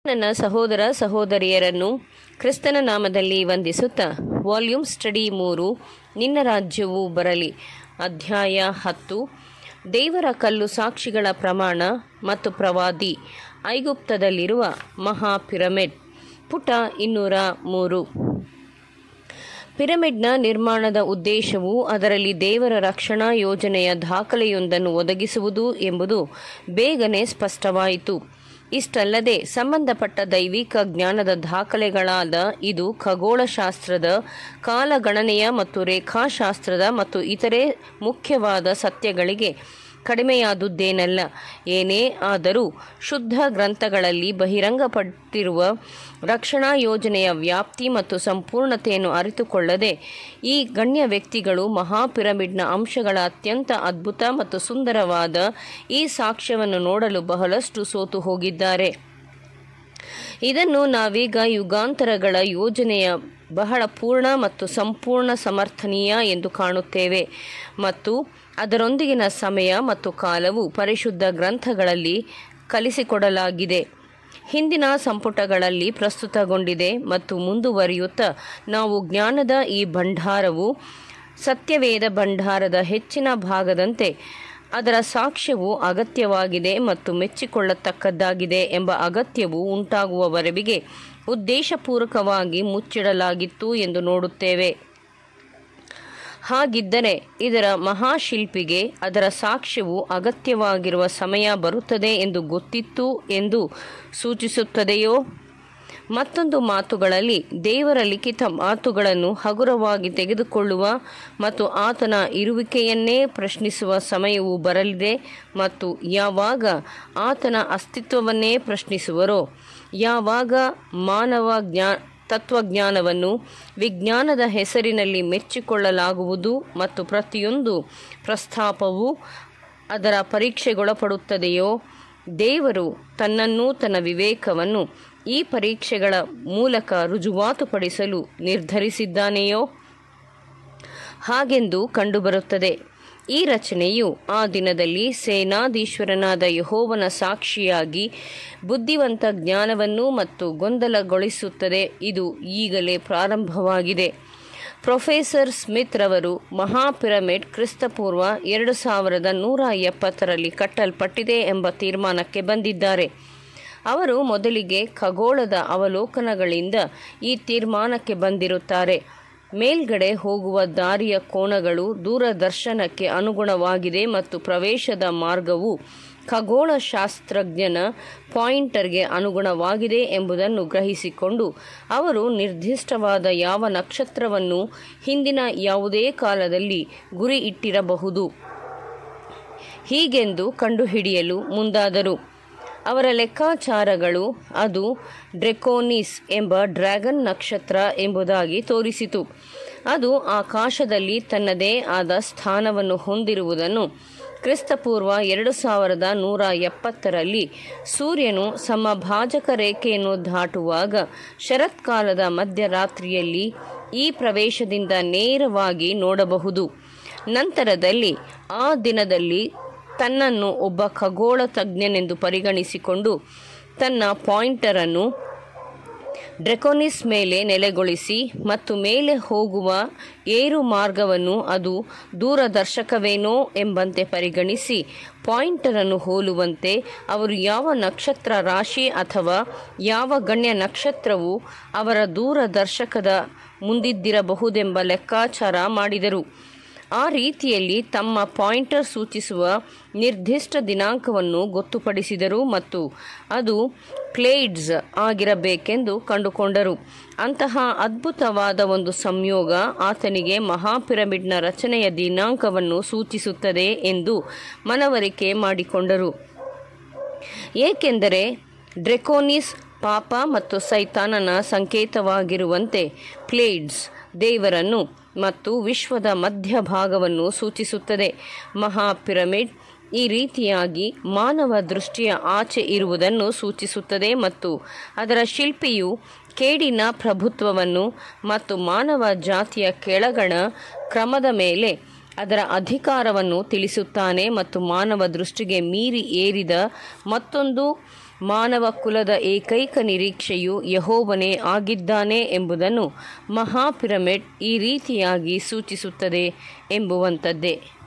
ನನ್ನ ಸಹೋದರ ಸಹೋದರಿಯರನ್ನು ಕ್ರಿಸ್ತನ ನಾಮದಲ್ಲಿ ವಂದಿಸುತ್ತಾ ವಾಲ್ಯೂಮ್ ಸ್ಟಡಿ ಮೂರು ನಿನ್ನ ರಾಜ್ಯವು ಬರಲಿ ಅಧ್ಯಾಯ ಹತ್ತು ದೇವರ ಕಲ್ಲು ಸಾಕ್ಷಿಗಳ ಪ್ರಮಾಣ ಮತ್ತು ಪ್ರವಾದಿ ಐಗುಪ್ತದಲ್ಲಿರುವ ಮಹಾ ಪಿರಮಿಡ್ ಪುಟ ಇನ್ನೂರ ಮೂರು ಪಿರಮಿಡ್ನ ನಿರ್ಮಾಣದ ಉದ್ದೇಶವು ಅದರಲ್ಲಿ ದೇವರ ರಕ್ಷಣಾ ಯೋಜನೆಯ ದಾಖಲೆಯೊಂದನ್ನು ಒದಗಿಸುವುದು ಎಂಬುದು ಬೇಗನೆ ಸ್ಪಷ್ಟವಾಯಿತು ಇಷ್ಟಲ್ಲದೆ ಸಂಬಂಧಪಟ್ಟ ದೈವಿಕ ಜ್ಞಾನದ ದಾಖಲೆಗಳಾದ ಇದು ಖಗೋಳಶಾಸ್ತ್ರದ ಕಾಲಗಣನೆಯ ಮತ್ತು ರೇಖಾಶಾಸ್ತ್ರದ ಮತ್ತು ಇತರೆ ಮುಖ್ಯವಾದ ಸತ್ಯಗಳಿಗೆ ಕಡಿಮೆಯಾದುದ್ದೇನಲ್ಲ ಏನೇ ಆದರೂ ಶುದ್ಧ ಗ್ರಂಥಗಳಲ್ಲಿ ಬಹಿರಂಗಪಟ್ಟಿರುವ ರಕ್ಷಣಾ ಯೋಜನೆಯ ವ್ಯಾಪ್ತಿ ಮತ್ತು ಸಂಪೂರ್ಣತೆಯನ್ನು ಅರಿತುಕೊಳ್ಳದೆ ಈ ಗಣ್ಯ ವ್ಯಕ್ತಿಗಳು ಮಹಾ ಪಿರಮಿಡ್ನ ಅಂಶಗಳ ಅತ್ಯಂತ ಅದ್ಭುತ ಮತ್ತು ಸುಂದರವಾದ ಈ ಸಾಕ್ಷ್ಯವನ್ನು ನೋಡಲು ಬಹಳಷ್ಟು ಸೋತು ಹೋಗಿದ್ದಾರೆ ಇದನ್ನು ನಾವೀಗ ಯುಗಾಂತರಗಳ ಯೋಜನೆಯ ಬಹಳ ಪೂರ್ಣ ಮತ್ತು ಸಂಪೂರ್ಣ ಸಮರ್ಥನೀಯ ಎಂದು ಕಾಣುತ್ತೇವೆ ಮತ್ತು ಅದರೊಂದಿಗಿನ ಸಮಯ ಮತ್ತು ಕಾಲವು ಪರಿಶುದ್ಧ ಗ್ರಂಥಗಳಲ್ಲಿ ಕಲಿಸಿಕೊಡಲಾಗಿದೆ ಹಿಂದಿನ ಸಂಪುಟಗಳಲ್ಲಿ ಪ್ರಸ್ತುತಗೊಂಡಿದೆ ಮತ್ತು ಮುಂದುವರಿಯುತ್ತಾ ನಾವು ಜ್ಞಾನದ ಈ ಭಂಡಾರವು ಸತ್ಯವೇದ ಭಂಡಾರದ ಹೆಚ್ಚಿನ ಭಾಗದಂತೆ ಅದರ ಸಾಕ್ಷ್ಯವು ಅಗತ್ಯವಾಗಿದೆ ಮತ್ತು ಮೆಚ್ಚಿಕೊಳ್ಳತಕ್ಕದ್ದಾಗಿದೆ ಎಂಬ ಅಗತ್ಯವು ಉಂಟಾಗುವವರೆಗೆ ಉದ್ದೇಶಪೂರ್ವಕವಾಗಿ ಮುಚ್ಚಿಡಲಾಗಿತ್ತು ಎಂದು ನೋಡುತ್ತೇವೆ ಹಾಗಿದ್ದರೆ ಇದರ ಮಹಾಶಿಲ್ಪಿಗೆ ಅದರ ಸಾಕ್ಷ್ಯವು ಅಗತ್ಯವಾಗಿರುವ ಸಮಯ ಬರುತ್ತದೆ ಎಂದು ಗೊತ್ತಿತ್ತು ಎಂದು ಸೂಚಿಸುತ್ತದೆಯೋ ಮತ್ತೊಂದು ಮಾತುಗಳಲ್ಲಿ ದೇವರ ಲಿಖಿತ ಮಾತುಗಳನ್ನು ಹಗುರವಾಗಿ ತೆಗೆದುಕೊಳ್ಳುವ ಮತ್ತು ಆತನ ಇರುವಿಕೆಯನ್ನೇ ಪ್ರಶ್ನಿಸುವ ಸಮಯವು ಬರಲಿದೆ ಮತ್ತು ಯಾವಾಗ ಆತನ ಅಸ್ತಿತ್ವವನ್ನೇ ಪ್ರಶ್ನಿಸುವರೋ ಯಾವಾಗ ಮಾನವ ಜ್ಞಾ ತತ್ವಜ್ಞಾನವನ್ನು ವಿಜ್ಞಾನದ ಹೆಸರಿನಲ್ಲಿ ಮೆಚ್ಚಿಕೊಳ್ಳಲಾಗುವುದು ಮತ್ತು ಪ್ರತಿಯೊಂದು ಪ್ರಸ್ತಾಪವು ಅದರ ಪರೀಕ್ಷೆಗೊಳಪಡುತ್ತದೆಯೋ ದೇವರು ತನ್ನನ್ನು ತನ್ನ ವಿವೇಕವನ್ನು ಈ ಪರೀಕ್ಷೆಗಳ ಮೂಲಕ ರುಜುವಾತುಪಡಿಸಲು ನಿರ್ಧರಿಸಿದ್ದಾನೆಯೋ ಹಾಗೆಂದು ಕಂಡುಬರುತ್ತದೆ ಈ ರಚನೆಯು ಆ ದಿನದಲ್ಲಿ ಸೇನಾಧೀಶ್ವರನಾದ ಯಹೋವನ ಸಾಕ್ಷಿಯಾಗಿ ಬುದ್ಧಿವಂತ ಜ್ಞಾನವನ್ನು ಮತ್ತು ಗೊಂದಲಗೊಳಿಸುತ್ತದೆ ಇದು ಈಗಲೇ ಪ್ರಾರಂಭವಾಗಿದೆ ಪ್ರೊಫೆಸರ್ ಸ್ಮಿತ್ ರವರು ಮಹಾಪಿರಮಿಡ್ ಕ್ರಿಸ್ತಪೂರ್ವ ಎರಡು ಸಾವಿರದ ನೂರ ಎಪ್ಪತ್ತರಲ್ಲಿ ಕಟ್ಟಲ್ಪಟ್ಟಿದೆ ಎಂಬ ತೀರ್ಮಾನಕ್ಕೆ ಬಂದಿದ್ದಾರೆ ಅವರು ಮೊದಲಿಗೆ ಖಗೋಳದ ಅವಲೋಕನಗಳಿಂದ ಈ ತೀರ್ಮಾನಕ್ಕೆ ಬಂದಿರುತ್ತಾರೆ ಮೇಲ್ಗಡೆ ಹೋಗುವ ದಾರಿಯ ಕೋನಗಳು ದೂರದರ್ಶನಕ್ಕೆ ಅನುಗುಣವಾಗಿದೆ ಮತ್ತು ಪ್ರವೇಶದ ಮಾರ್ಗವು ಖಗೋಳಶಾಸ್ತ್ರಜ್ಞನ ಪಾಯಿಂಟರ್ಗೆ ಅನುಗುಣವಾಗಿದೆ ಎಂಬುದನ್ನು ಗ್ರಹಿಸಿಕೊಂಡು ಅವರು ನಿರ್ದಿಷ್ಟವಾದ ಯಾವ ನಕ್ಷತ್ರವನ್ನು ಹಿಂದಿನ ಯಾವುದೇ ಕಾಲದಲ್ಲಿ ಗುರಿ ಇಟ್ಟಿರಬಹುದು ಹೀಗೆಂದು ಕಂಡುಹಿಡಿಯಲು ಮುಂದಾದರು ಅವರ ಲೆಕ್ಕಾಚಾರಗಳು ಅದು ಡ್ರೆಕೋನಿಸ್ ಎಂಬ ಡ್ರ್ಯಾಗನ್ ನಕ್ಷತ್ರ ಎಂಬುದಾಗಿ ತೋರಿಸಿತು ಅದು ಆಕಾಶದಲ್ಲಿ ತನ್ನದೇ ಆದ ಸ್ಥಾನವನ್ನು ಹೊಂದಿರುವುದನ್ನು ಕ್ರಿಸ್ತಪೂರ್ವ ಎರಡು ಸಾವಿರದ ನೂರ ಎಪ್ಪತ್ತರಲ್ಲಿ ಸೂರ್ಯನು ಸಮಭಾಜಕ ರೇಖೆಯನ್ನು ದಾಟುವಾಗ ಶರತ್ಕಾಲದ ಮಧ್ಯರಾತ್ರಿಯಲ್ಲಿ ಈ ಪ್ರವೇಶದಿಂದ ನೇರವಾಗಿ ನೋಡಬಹುದು ನಂತರದಲ್ಲಿ ಆ ದಿನದಲ್ಲಿ ತನ್ನನ್ನು ಒಬ್ಬ ಖಗೋಳ ತಜ್ಞನೆಂದು ಪರಿಗಣಿಸಿಕೊಂಡು ತನ್ನ ಪಾಯಿಂಟರನ್ನು ಡ್ರೆಕೋನಿಸ್ ಮೇಲೆ ನೆಲೆಗೊಳಿಸಿ ಮತ್ತು ಮೇಲೆ ಹೋಗುವ ಏರು ಮಾರ್ಗವನ್ನು ಅದು ದೂರದರ್ಶಕವೇನೋ ಎಂಬಂತೆ ಪರಿಗಣಿಸಿ ಪಾಯಿಂಟರನ್ನು ಹೋಲುವಂತೆ ಅವರು ಯಾವ ನಕ್ಷತ್ರ ರಾಶಿ ಅಥವಾ ಯಾವ ಗಣ್ಯ ನಕ್ಷತ್ರವು ಅವರ ದೂರದರ್ಶಕದ ಮುಂದಿದ್ದಿರಬಹುದೆಂಬ ಲೆಕ್ಕಾಚಾರ ಮಾಡಿದರು ಆ ರೀತಿಯಲ್ಲಿ ತಮ್ಮ ಪಾಯಿಂಟರ್ ಸೂಚಿಸುವ ನಿರ್ದಿಷ್ಟ ದಿನಾಂಕವನ್ನು ಗೊತ್ತುಪಡಿಸಿದರು ಮತ್ತು ಅದು ಪ್ಲೇಡ್ಸ್ ಆಗಿರಬೇಕೆಂದು ಕಂಡುಕೊಂಡರು ಅಂತಹ ಅದ್ಭುತವಾದ ಒಂದು ಸಂಯೋಗ ಆತನಿಗೆ ಮಹಾಪಿರಮಿಡ್ನ ರಚನೆಯ ದಿನಾಂಕವನ್ನು ಸೂಚಿಸುತ್ತದೆ ಎಂದು ಮನವರಿಕೆ ಮಾಡಿಕೊಂಡರು ಏಕೆಂದರೆ ಡ್ರೆಕೋನಿಸ್ ಪಾಪ ಮತ್ತು ಸೈತಾನನ ಸಂಕೇತವಾಗಿರುವಂತೆ ಪ್ಲೇಡ್ಸ್ ದೇವರನ್ನು ಮತ್ತು ವಿಶ್ವದ ಮಧ್ಯಭಾಗವನ್ನು ಸೂಚಿಸುತ್ತದೆ ಮಹಾ ಪಿರಮಿಡ್ ಈ ರೀತಿಯಾಗಿ ಮಾನವ ದೃಷ್ಟಿಯ ಆಚೆ ಇರುವುದನ್ನು ಸೂಚಿಸುತ್ತದೆ ಮತ್ತು ಅದರ ಶಿಲ್ಪಿಯು ಕೇಡಿನ ಪ್ರಭುತ್ವವನ್ನು ಮತ್ತು ಮಾನವ ಜಾತಿಯ ಕೆಳಗಣ ಕ್ರಮದ ಮೇಲೆ ಅದರ ಅಧಿಕಾರವನ್ನು ತಿಳಿಸುತ್ತಾನೆ ಮತ್ತು ಮಾನವ ದೃಷ್ಟಿಗೆ ಮೀರಿ ಏರಿದ ಮತ್ತೊಂದು ಮಾನವ ಕುಲದ ಏಕೈಕ ನಿರೀಕ್ಷೆಯು ಯಹೋವನೇ ಆಗಿದ್ದಾನೆ ಎಂಬುದನ್ನು ಮಹಾಪಿರಮಿಡ್ ಈ ರೀತಿಯಾಗಿ ಸೂಚಿಸುತ್ತದೆ ಎಂಬುವಂಥದ್ದೇ